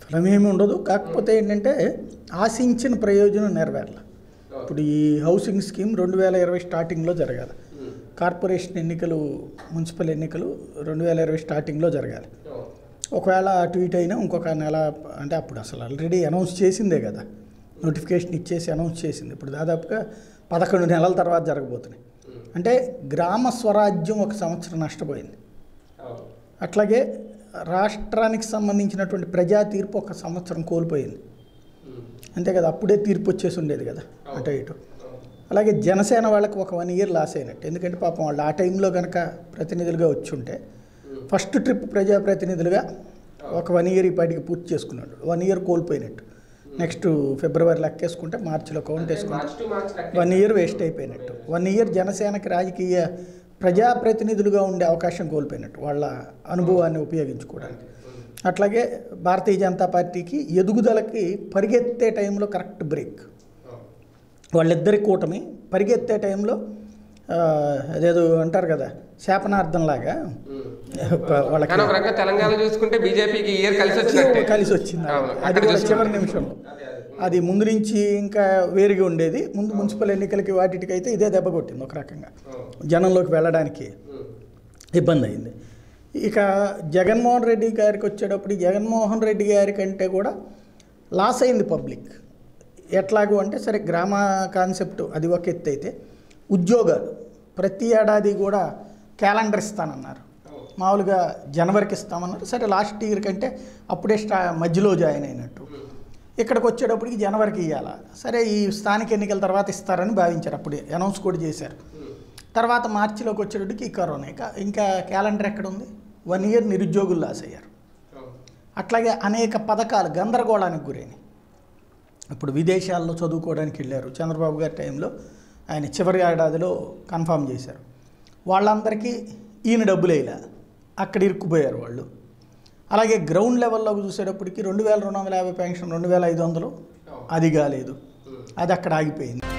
ఫలమేమి ఉండదు కాకపోతే ఏంటంటే ఆశించిన ప్రయోజనం నెరవేరాల ఇప్పుడు ఈ హౌసింగ్ స్కీమ్ రెండు వేల ఇరవై స్టార్టింగ్లో జరగాలి కార్పొరేషన్ ఎన్నికలు మున్సిపల్ ఎన్నికలు రెండు వేల ఇరవై స్టార్టింగ్లో జరగాలి ఒకవేళ అటు ఇటు అయినా ఇంకొక నెల అంటే అప్పుడు అసలు ఆల్రెడీ అనౌన్స్ చేసిందే కదా నోటిఫికేషన్ ఇచ్చేసి అనౌన్స్ చేసింది ఇప్పుడు దాదాపుగా పదకొండు నెలల తర్వాత జరగబోతున్నాయి అంటే గ్రామ స్వరాజ్యం ఒక సంవత్సరం నష్టపోయింది అట్లాగే రాష్ట్రానికి సంబంధించినటువంటి ప్రజా తీర్పు ఒక సంవత్సరం కోల్పోయింది అంతే కదా అప్పుడే తీర్పు వచ్చేసి ఉండేది కదా అటు ఇటు అలాగే జనసేన వాళ్ళకి ఒక వన్ ఇయర్ లాస్ అయినట్టు ఎందుకంటే పాపం వాళ్ళు ఆ టైంలో కనుక ప్రతినిధులుగా వచ్చి ఉంటే ఫస్ట్ ట్రిప్ ప్రజాప్రతినిధులుగా ఒక వన్ ఇయర్ ఈ పాటికి పూర్తి చేసుకున్నాడు వన్ ఇయర్ కోల్పోయినట్టు నెక్స్ట్ ఫిబ్రవరి లెక్కేసుకుంటే మార్చిలో కౌంట్ వేసుకుంటే వన్ ఇయర్ వేస్ట్ అయిపోయినట్టు వన్ ఇయర్ జనసేనకి రాజకీయ ప్రజాప్రతినిధులుగా ఉండే అవకాశం కోల్పోయినట్టు వాళ్ళ అనుభవాన్ని ఉపయోగించుకోవడానికి అట్లాగే భారతీయ జనతా పార్టీకి ఎదుగుదలకి పరిగెత్తే టైంలో కరెక్ట్ బ్రేక్ వాళ్ళిద్దరి కూటమి పరిగెత్తే టైంలో ఆ, అదేదో అంటారు కదా శాపనార్థంలాగా ప- వాళ్ళకి కానీ ఒక రకంగా తెలంగాణ చూసుకుంటే బీజేపీకి ఇయర్ కలిసి వచ్చినట్టే కలిసి వచ్చింది అవును. అది అక్కడ కూడా చూసుకుంటే. చివరి నిమిషంలో అది ముందు నుంచి ఇంకా వేరుగా ఉండేది ముందు మున్సిపల్ ఎన్నికలకి వాటికి అయితే ఇదే దెబ్బ కొట్టింది ఒక రకంగా జనంలోకి వెళ్ళడానికి ఇబ్బంది అయింది ఇక జగన్మోహన్ రెడ్డి గారికి వచ్చేటప్పుడు జగన్మోహన్ రెడ్డి గారి కంటే కూడా లాస్ అయింది పబ్లిక్ ఎట్లాగూ అంటే సరే గ్రామ కాన్సెప్ట్ అది ఒక ఎత్తు అయితే ఉద్యోగాలు ప్రతి ఏడాది కూడా క్యాలెండర్ ఇస్తానన్నారు మామూలుగా జనవరికి ఇస్తామన్నారు సరే లాస్ట్ ఇయర్ కంటే అప్పుడే స్టా మధ్యలో జాయిన్ అయినట్టు ఇక్కడికి వచ్చేటప్పటికి జనవరికి ఇవ్వాలా సరే ఈ స్థానిక ఎన్నికల తర్వాత ఇస్తారని భావించారు అప్పుడే అనౌన్స్ కూడా చేశారు తర్వాత మార్చిలోకి వచ్చేటప్పటికి ఈ కరోనా ఇక ఇంకా క్యాలెండర్ ఎక్కడ ఉంది వన్ ఇయర్ నిరుద్యోగులు లాస్ అయ్యారు అట్లాగే అనేక పథకాలు గందరగోళానికి గురైనాయి ఇప్పుడు విదేశాల్లో చదువుకోవడానికి వెళ్ళారు చంద్రబాబు గారి టైంలో ఆయన చివరి ఏడాదిలో కన్ఫామ్ చేశారు వాళ్ళందరికీ ఈయన డబ్బులు వేయలే అక్కడ ఇరుక్కుపోయారు వాళ్ళు అలాగే గ్రౌండ్ లెవెల్లోకి చూసేటప్పటికి రెండు వేల రెండు వందల యాభై పెన్షన్ రెండు వేల ఐదు వందలు అది కాలేదు అది అక్కడ ఆగిపోయింది